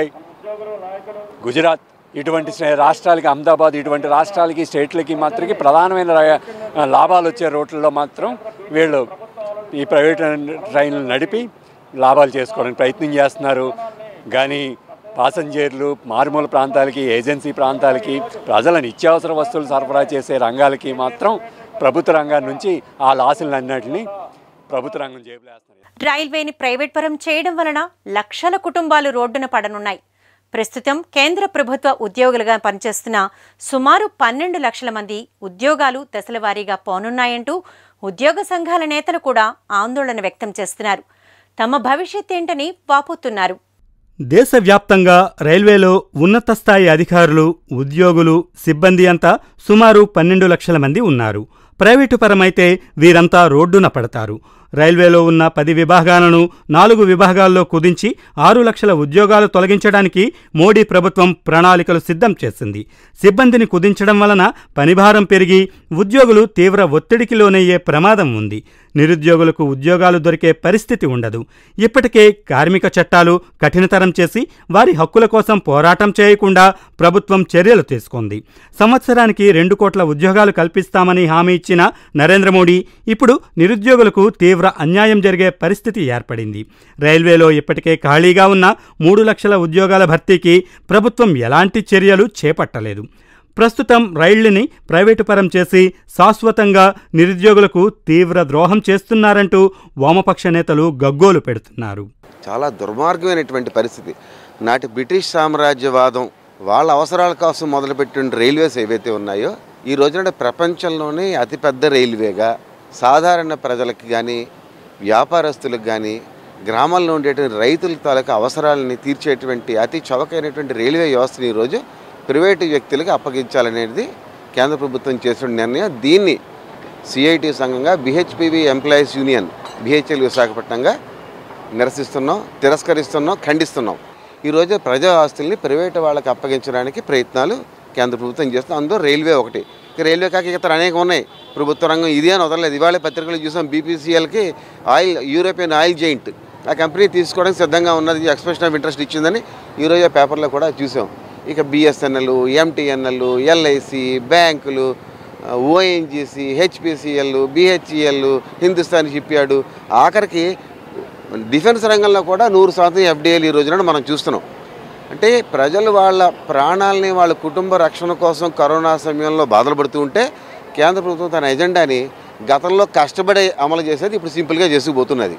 గుజరాత్ ఇటువంటి స్టే- రాష్ట్రాలకి అహ్మదాబాద్ ఇటువంటి రాష్ట్రాలకి స్టేట్లకి మాత్రకి ప్రధానమైన రా- లాభాలు వచ్చే రోడ్లలో మాత్రం వీళ్ళు ఈ ప్రైవేట్ ట్రైన్లు నడిపి లాభాలు చేసుకోవడానికి ప్రయత్నం చేస్తున్నారు కానీ పాసెంజర్లు మారుమూల ప్రాంతాలకి ఏజెన్సీ ప్రాంతాలకి ప్రజల నిత్యావసర వస్తువులు సరఫరా చేసే రంగాలకి మాత్రం ప్రభుత్వ రంగం నుంచి ఆ లాసులన్నింటినీ ప్రభుత్వ రంగం జేబులేస్తున్నారు రైల్వేని ప్రైవేట్ పరం చేయడం వలన లక్షల కుటుంబాలు రోడ్డున పడనున్నాయి ప్రస్తుతం కేంద్ర ప్రభుత్వ ఉద్యోగులుగా పనిచేస్తున్న సుమారు పన్నెండు లక్షల మంది ఉద్యోగాలు దశలవారీగా పోనున్నాయంటూ ఉద్యోగ సంఘాల నేతలు కూడా ఆందోళన వ్యక్తం చేస్తున్నారు తమ భవిష్యత్ ఏంటని వాపోతున్నారు దేశవ్యాప్తంగా రైల్వేలో ఉన్నత స్థాయి అధికారులు ఉద్యోగులు సిబ్బంది అంతా సుమారు పన్నెండు లక్షల మంది ఉన్నారు ప్రైవేటు పరమైతే వీరంతా రోడ్డున పడతారు రైల్వేలో ఉన్న పది విభాగాలను నాలుగు విభాగాల్లో కుదించి ఆరు లక్షల ఉద్యోగాలు తొలగించడానికి మోడీ ప్రభుత్వం ప్రణాళికలు సిద్ధం చేసింది సిబ్బందిని కుదించడం వలన పనిభారం పెరిగి ఉద్యోగులు తీవ్ర ఒత్తిడికి లోనయ్యే ప్రమాదం ఉంది నిరుద్యోగులకు ఉద్యోగాలు దొరికే పరిస్థితి ఉండదు ఇప్పటికే కార్మిక చట్టాలు కఠినతరం చేసి వారి హక్కుల కోసం పోరాటం చేయకుండా ప్రభుత్వం చర్యలు తీసుకుంది సంవత్సరానికి రెండు కోట్ల ఉద్యోగాలు కల్పిస్తామని హామీ ఇచ్చిన నరేంద్ర మోడీ ఇప్పుడు నిరుద్యోగులకు తీవ్ర అన్యాయం జరిగే పరిస్థితి ఏర్పడింది రైల్వేలో ఇప్పటికే ఖాళీగా ఉన్న మూడు లక్షల ఉద్యోగాల భర్తీకి ప్రభుత్వం ఎలాంటి చర్యలు చేపట్టలేదు ప్రస్తుతం రైళ్లని ప్రైవేటు పరం చేసి శాశ్వతంగా నిరుద్యోగులకు తీవ్ర ద్రోహం చేస్తున్నారంటూ వామపక్ష నేతలు గగ్గోలు పెడుతున్నారు చాలా దుర్మార్గమైనటువంటి పరిస్థితి నాటి బ్రిటిష్ సామ్రాజ్యవాదం వాళ్ళ అవసరాల కోసం మొదలుపెట్టిన రైల్వేస్ ఏవైతే ఉన్నాయో ఈ రోజున ప్రపంచంలోనే అతిపెద్ద రైల్వేగా సాధారణ ప్రజలకు కానీ వ్యాపారస్తులకు కానీ గ్రామాల్లో ఉండేటువంటి రైతుల తాలూకా అవసరాలని తీర్చేటువంటి అతి చవకైనటువంటి రైల్వే వ్యవస్థని ఈరోజు ప్రైవేటు వ్యక్తులకు అప్పగించాలనేది కేంద్ర ప్రభుత్వం చేసిన నిర్ణయం దీన్ని సిఐటి సంఘంగా బిహెచ్పివి ఎంప్లాయీస్ యూనియన్ బిహెచ్ఎల్ విశాఖపట్నంగా నిరసిస్తున్నాం తిరస్కరిస్తున్నాం ఖండిస్తున్నాం ఈరోజు ప్రజా ఆస్తుల్ని ప్రైవేటు వాళ్ళకి అప్పగించడానికి ప్రయత్నాలు కేంద్ర ప్రభుత్వం చేస్తుంది అందులో రైల్వే ఒకటి ఇక రైల్వే కాక ఇతర అనేకం ఉన్నాయి ప్రభుత్వ రంగం ఇది అని వదలలేదు ఇవాళ పత్రికలు చూసాం బీపీసీఎల్కి ఆయిల్ యూరోపియన్ ఆయిల్ జైంట్ ఆ కంపెనీ తీసుకోవడానికి సిద్ధంగా ఉన్నది ఎక్స్ప్రెషన్ ఆఫ్ ఇంట్రెస్ట్ ఇచ్చిందని ఈరోజు ఆ పేపర్లో కూడా చూసాం ఇక బిఎస్ఎన్ఎల్ ఎంటీఎన్ఎల్ ఎల్ఐసి బ్యాంకులు ONGC HPCL BHEL Hindustan shipyard ఆఖరికి డిఫెన్స్ రంగంలో కూడా నూరు శాతం ఎఫ్డిఐలు ఈ రోజున మనం చూస్తున్నాం అంటే ప్రజలు వాళ్ళ ప్రాణాలని వాళ్ళ కుటుంబ రక్షణ కోసం కరోనా సమయంలో బాధలు పడుతూ ఉంటే కేంద్ర ప్రభుత్వం తన ఎజెండాని గతంలో కష్టపడి అమలు చేసేది ఇప్పుడు సింపుల్గా చేసుకుపోతున్నది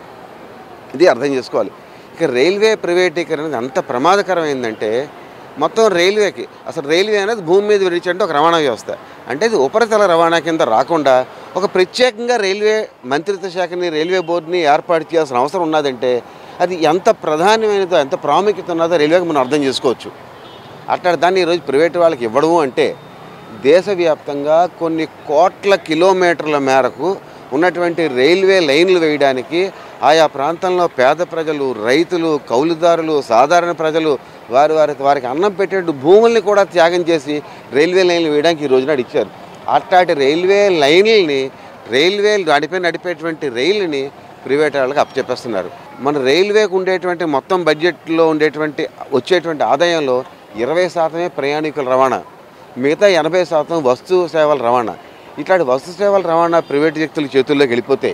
ఇది అర్థం చేసుకోవాలి ఇక రైల్వే ప్రైవేటీకరణ అనేది అంత ప్రమాదకరమైందంటే మొత్తం రైల్వేకి అసలు రైల్వే అనేది భూమి మీద విడిచంటే ఒక రవాణా వ్యవస్థ అంటే ఇది ఉపరితల రవాణా కింద రాకుండా ఒక ప్రత్యేకంగా రైల్వే మంత్రిత్వ శాఖని రైల్వే బోర్డుని ఏర్పాటు చేయాల్సిన అవసరం ఉన్నదంటే అది ఎంత ప్రధానమైనదో ఎంత ప్రాముఖ్యత ఉన్నదో రైల్వేకి మనం అర్థం చేసుకోవచ్చు అట్లాంటి దాన్ని ఈరోజు ప్రైవేట్ వాళ్ళకి ఇవ్వడము అంటే దేశవ్యాప్తంగా కొన్ని కోట్ల కిలోమీటర్ల మేరకు ఉన్నటువంటి రైల్వే లైన్లు వేయడానికి ఆయా ప్రాంతంలో పేద ప్రజలు రైతులు కౌలుదారులు సాధారణ ప్రజలు వారి వారి వారికి అన్నం పెట్టేట్టు భూముల్ని కూడా త్యాగం చేసి రైల్వే లైన్లు వేయడానికి ఈ రోజున ఇచ్చారు అట్లాంటి రైల్వే లైన్లని రైల్వే నడిపే నడిపేటువంటి రైలుని ప్రైవేట్ వాళ్ళకి అప్పచెప్పేస్తున్నారు మన రైల్వేకి ఉండేటువంటి మొత్తం బడ్జెట్లో ఉండేటువంటి వచ్చేటువంటి ఆదాయంలో ఇరవై శాతమే ప్రయాణికుల రవాణా మిగతా ఎనభై శాతం వస్తు సేవల రవాణా ఇట్లాంటి వస్తు సేవల రవాణా ప్రైవేట్ వ్యక్తుల చేతుల్లోకి వెళ్ళిపోతే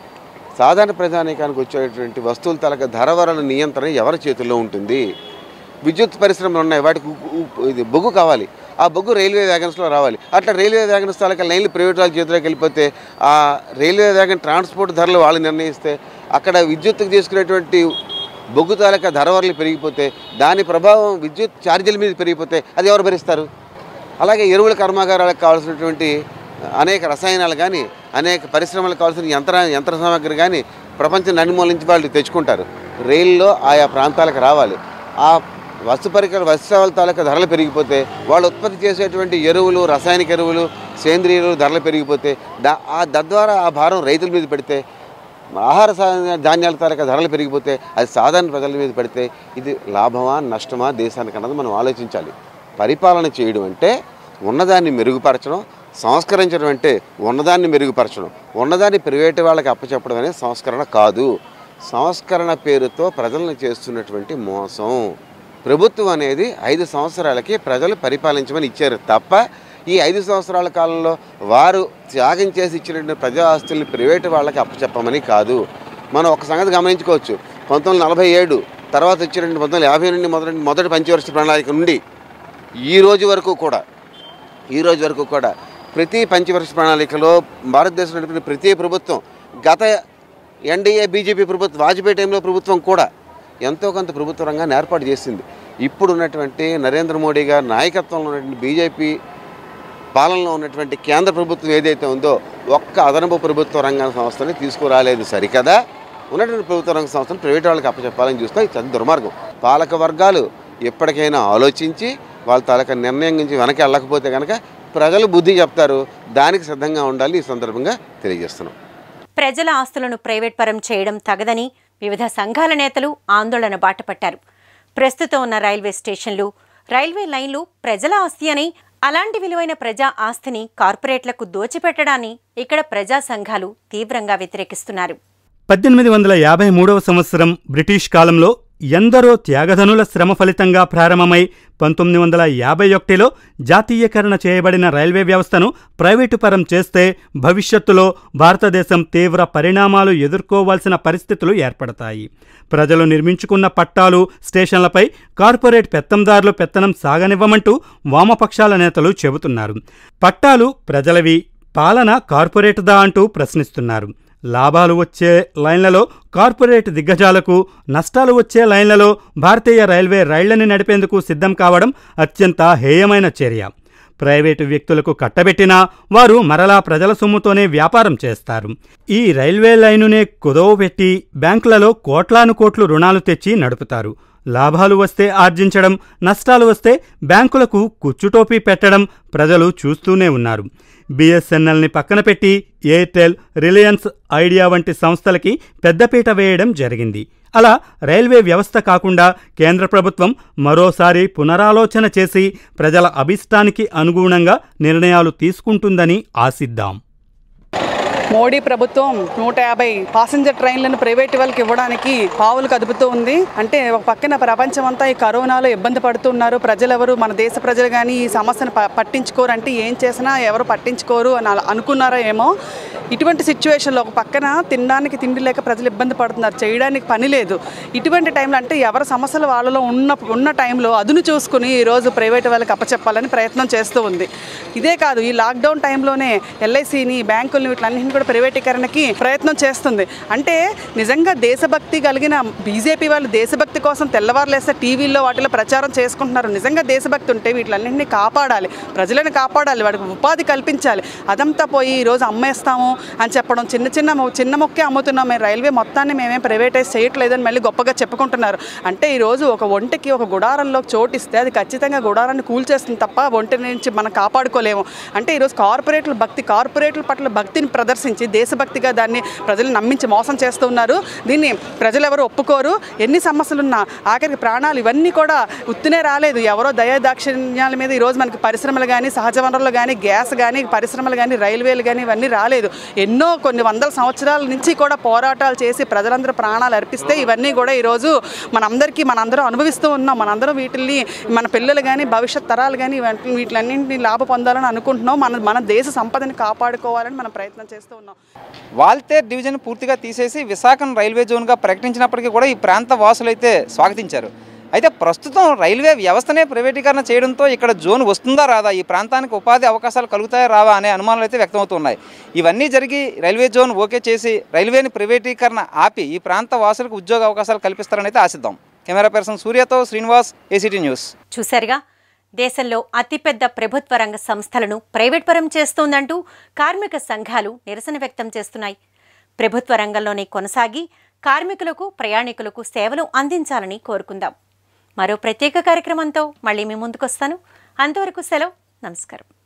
సాధారణ ప్రజానీకానికి వచ్చేటువంటి వస్తువుల తలక ధరవరల నియంత్రణ ఎవరి చేతుల్లో ఉంటుంది విద్యుత్ పరిశ్రమలు ఉన్నాయి వాటికి ఉ- ఉ- ఇది బొగ్గు కావాలి ఆ బొగ్గు రైల్వే వ్యాగన్స్లో రావాలి అట్లా రైల్వే వ్యాగన్స్ తాలూకా లైన్లు ప్రైవేట్ వాళ్ళ చేతిలోకి వెళ్ళిపోతే ఆ రైల్వే వ్యాగన్ ట్రాన్స్పోర్ట్ ధరలు వాళ్ళు నిర్ణయిస్తే అక్కడ విద్యుత్తుకు తీసుకునేటువంటి బొగ్గు తాలూకా ధరవరలు పెరిగిపోతే దాని ప్రభావం విద్యుత్ ఛార్జీల మీద పెరిగిపోతే అది ఎవరు భరిస్తారు అలాగే ఎరువుల కర్మాగారాలకు కావాల్సినటువంటి అనేక రసాయనాలు కానీ అనేక పరిశ్రమలకు కావాల్సిన యంత్ర యంత్ర సామాగ్రి కానీ ప్రపంచం నలుమూల నుంచి వాళ్ళు తెచ్చుకుంటారు రైల్లో ఆయా ప్రాంతాలకు రావాలి ఆ వస్తు పరికర వస్తువుల తాలూకా ధరలు పెరిగిపోతే వాళ్ళు ఉత్పత్తి చేసేటువంటి ఎరువులు రసాయనిక ఎరువులు సేంద్రియ ఎరువులు ధరలు పెరిగిపోతే దా ఆ తద్వారా ఆ భారం రైతుల మీద పెడితే ఆహార సా- ధాన్యాల తాలూకా ధరలు పెరిగిపోతే అది సాధారణ ప్రజల మీద పెడితే ఇది లాభమా నష్టమా దేశానికి అన్నది మనం ఆలోచించాలి పరిపాలన చేయడం అంటే ఉన్నదాన్ని మెరుగుపరచడం సంస్కరించడం అంటే ఉన్నదాన్ని మెరుగుపరచడం ఉన్నదాన్ని ప్రైవేటు వాళ్ళకి అప్పచెప్పడం అనేది సంస్కరణ కాదు సంస్కరణ పేరుతో ప్రజలను చేస్తున్నటువంటి మోసం ప్రభుత్వం అనేది ఐదు సంవత్సరాలకి ప్రజలు పరిపాలించమని ఇచ్చారు తప్ప ఈ ఐదు సంవత్సరాల కాలంలో వారు త్యాగం చేసి ఇచ్చినటువంటి ప్రజా ఆస్తుల్ని ప్రైవేటు వాళ్ళకి అప్పచెప్పమని కాదు మనం ఒక సంగతి గమనించుకోవచ్చు పంతొమ్మిది వందల నలభై ఏడు తర్వాత ఇచ్చినటువంటి పంతొమ్మిది వందల యాభై నుండి మొదటి మొదటి పంచవర్ష ప్రణాళిక నుండి ఈ రోజు వరకు కూడా ఈ రోజు వరకు కూడా ప్రతి పంచవర్ష ప్రణాళికలో భారతదేశంలో నడిపిన ప్రతి ప్రభుత్వం గత ఎన్డీఏ బీజేపీ ప్రభుత్వం వాజ్పేయి టైంలో ప్రభుత్వం కూడా ఎంతో కొంత ప్రభుత్వ రంగాన్ని ఏర్పాటు చేసింది ఇప్పుడు ఉన్నటువంటి నరేంద్ర మోడీ గారి నాయకత్వంలో ఉన్నటువంటి బీజేపీ పాలనలో ఉన్నటువంటి కేంద్ర ప్రభుత్వం ఏదైతే ఉందో ఒక్క అదనపు ప్రభుత్వ రంగ సంస్థని తీసుకురాలేదు సరికదా ఉన్నటువంటి ప్రభుత్వ రంగ సంస్థను ప్రైవేట్ వాళ్ళకి అప్పచెప్పాలని చూస్తే ఇది చాలా దుర్మార్గం పాలక వర్గాలు ఎప్పటికైనా ఆలోచించి వాళ్ళ తాలూకా నిర్ణయం నుంచి వెనక్కి వెళ్ళకపోతే కనుక ప్రజలు బుద్ధి చెప్తారు దానికి సిద్ధంగా ఉండాలి ఈ సందర్భంగా తెలియజేస్తున్నాం ప్రజల ఆస్తులను ప్రైవేట్ పరం చేయడం తగదని వివిధ సంఘాల నేతలు ఆందోళన బాటపట్టారు ప్రస్తుతం ఉన్న రైల్వే స్టేషన్లు రైల్వే లైన్లు ప్రజల ఆస్తి అని అలాంటి విలువైన ప్రజా ఆస్తిని కార్పొరేట్లకు దోచిపెట్టడాన్ని ఇక్కడ ప్రజా సంఘాలు తీవ్రంగా వ్యతిరేకిస్తున్నారు పద్దెనిమిది వందల యాభై మూడవ సంవత్సరం బ్రిటిష్ కాలంలో ఎందరో త్యాగధనుల శ్రమ ఫలితంగా ప్రారంభమై పంతొమ్మిది వందల యాభై ఒకటిలో జాతీయకరణ చేయబడిన రైల్వే వ్యవస్థను ప్రైవేటు పరం చేస్తే భవిష్యత్తులో భారతదేశం తీవ్ర పరిణామాలు ఎదుర్కోవాల్సిన పరిస్థితులు ఏర్పడతాయి ప్రజలు నిర్మించుకున్న పట్టాలు స్టేషన్లపై కార్పొరేట్ పెత్తందారులు పెత్తనం సాగనివ్వమంటూ వామపక్షాల నేతలు చెబుతున్నారు పట్టాలు ప్రజలవి పాలన కార్పొరేటుదా అంటూ ప్రశ్నిస్తున్నారు లాభాలు వచ్చే లైన్లలో కార్పొరేట్ దిగ్గజాలకు నష్టాలు వచ్చే లైన్లలో భారతీయ రైల్వే రైళ్లని నడిపేందుకు సిద్ధం కావడం అత్యంత హేయమైన చర్య ప్రైవేటు వ్యక్తులకు కట్టబెట్టినా వారు మరలా ప్రజల సొమ్ముతోనే వ్యాపారం చేస్తారు ఈ రైల్వే లైనునే కుదవ పెట్టి బ్యాంకులలో కోట్లాను కోట్లు రుణాలు తెచ్చి నడుపుతారు లాభాలు వస్తే ఆర్జించడం నష్టాలు వస్తే బ్యాంకులకు కుచ్చుటోపీ పెట్టడం ప్రజలు చూస్తూనే ఉన్నారు బీఎస్ఎన్ఎల్ని పక్కన పెట్టి ఎయిర్టెల్ రిలయన్స్ ఐడియా వంటి సంస్థలకి పెద్దపీట వేయడం జరిగింది అలా రైల్వే వ్యవస్థ కాకుండా కేంద్ర ప్రభుత్వం మరోసారి పునరాలోచన చేసి ప్రజల అభిష్టానికి అనుగుణంగా నిర్ణయాలు తీసుకుంటుందని ఆశిద్దాం మోడీ ప్రభుత్వం నూట యాభై పాసింజర్ ట్రైన్లను ప్రైవేట్ వాళ్ళకి ఇవ్వడానికి పావులు కదుపుతూ ఉంది అంటే ఒక పక్కన ప్రపంచం అంతా ఈ కరోనాలో ఇబ్బంది పడుతున్నారు ప్రజలెవరు మన దేశ ప్రజలు కానీ ఈ సమస్యను ప- పట్టించుకోరు అంటే ఏం చేసినా ఎవరు పట్టించుకోరు అని అలా అనుకున్నారో ఏమో ఇటువంటి సిచ్యువేషన్లో ఒక పక్కన తినడానికి తిండి లేక ప్రజలు ఇబ్బంది పడుతున్నారు చేయడానికి పని లేదు ఇటువంటి టైంలో అంటే ఎవరి సమస్యలు వాళ్ళలో ఉన్న ఉన్న టైంలో అదును చూసుకుని ఈరోజు ప్రైవేట్ వాళ్ళకి అప్పచెప్పాలని ప్రయత్నం చేస్తూ ఉంది ఇదే కాదు ఈ లాక్డౌన్ టైంలోనే ఎల్ఐసిని బ్యాంకుల్ని వీటిలన్నింటినీ కూడా ప్రైవేటీకరణకి ప్రయత్నం చేస్తుంది అంటే నిజంగా దేశభక్తి కలిగిన బీజేపీ వాళ్ళు దేశభక్తి కోసం తెల్లవారులేస్తే టీవీల్లో వాటిలో ప్రచారం చేసుకుంటున్నారు నిజంగా దేశభక్తి ఉంటే వీటిలన్నింటినీ కాపాడాలి ప్రజలను కాపాడాలి వాడికి ఉపాధి కల్పించాలి అదంతా పోయి ఈరోజు అమ్మేస్తాము అని చెప్పడం చిన్న చిన్న మొ- చిన్న మొక్కే అమ్ముతున్నాం మేము రైల్వే మొత్తాన్ని మేమేం ప్రైవేటైజ్ చేయట్లేదని మళ్ళీ గొప్పగా చెప్పుకుంటున్నారు అంటే ఈరోజు ఒక ఒంటికి ఒక గుడారంలో చోటు ఇస్తే అది ఖచ్చితంగా గుడారాన్ని కూల్చేస్తుంది తప్ప ఒంటి నుంచి మనం కాపాడుకోలేము అంటే ఈరోజు కార్పొరేట్ల భక్తి కార్పొరేట్ల పట్ల భక్తిని ప్రదర్శించి దేశభక్తిగా దాన్ని ప్రజలు నమ్మించి మోసం చేస్తూ ఉన్నారు దీన్ని ప్రజలు ఎవరు ఒప్పుకోరు ఎన్ని సమస్యలున్నా ఆఖరికి ప్రాణాలు ఇవన్నీ కూడా ఉత్తినే రాలేదు ఎవరో దయాదాక్షిణ్యాల మీద ఈరోజు మనకి పరిశ్రమలు కానీ సహజ వనరులు కానీ గ్యాస్ కానీ పరిశ్రమలు కానీ రైల్వేలు కానీ ఇవన్నీ రాలేదు ఎన్నో కొన్ని వందల సంవత్సరాల నుంచి కూడా పోరాటాలు చేసి ప్రజలందరూ ప్రాణాలు అర్పిస్తే ఇవన్నీ కూడా ఈరోజు మనందరికీ మనందరం అనుభవిస్తూ ఉన్నాం మనందరం వీటిని మన పిల్లలు కానీ భవిష్యత్ తరాలు కానీ ఇవన్నీ వీటిలన్నింటినీ లాభ పొందాలని అనుకుంటున్నాం మన మన దేశ సంపదని కాపాడుకోవాలని మనం ప్రయత్నం చేస్తూ ఉన్నాం వాల్తేర్ డివిజన్ పూర్తిగా తీసేసి విశాఖను రైల్వే జోన్గా ప్రకటించినప్పటికీ కూడా ఈ ప్రాంత వాసులైతే స్వాగతించారు అయితే ప్రస్తుతం రైల్వే వ్యవస్థనే ప్రైవేటీకరణ చేయడంతో ఇక్కడ జోన్ వస్తుందా రాదా ఈ ప్రాంతానికి ఉపాధి అవకాశాలు కలుగుతాయా రావా అనే అనుమానాలు అయితే వ్యక్తమవుతున్నాయి ఇవన్నీ జరిగి రైల్వే జోన్ ఓకే చేసి రైల్వేని ప్రైవేటీకరణ ఆపి ఈ ప్రాంత వాసులకు ఉద్యోగ అవకాశాలు కల్పిస్తారని అయితే ఆశిద్దాం కెమెరా పర్సన్ సూర్యతో శ్రీనివాస్ ఏసీటీ న్యూస్ చూశారుగా దేశంలో అతిపెద్ద ప్రభుత్వ రంగ సంస్థలను ప్రైవేట్ పరం చేస్తోందంటూ కార్మిక సంఘాలు నిరసన వ్యక్తం చేస్తున్నాయి ప్రభుత్వ రంగంలోనే కొనసాగి కార్మికులకు ప్రయాణికులకు సేవలు అందించాలని కోరుకుందాం మరో ప్రత్యేక కార్యక్రమంతో మళ్ళీ మీ ముందుకొస్తాను అంతవరకు సెలవు నమస్కారం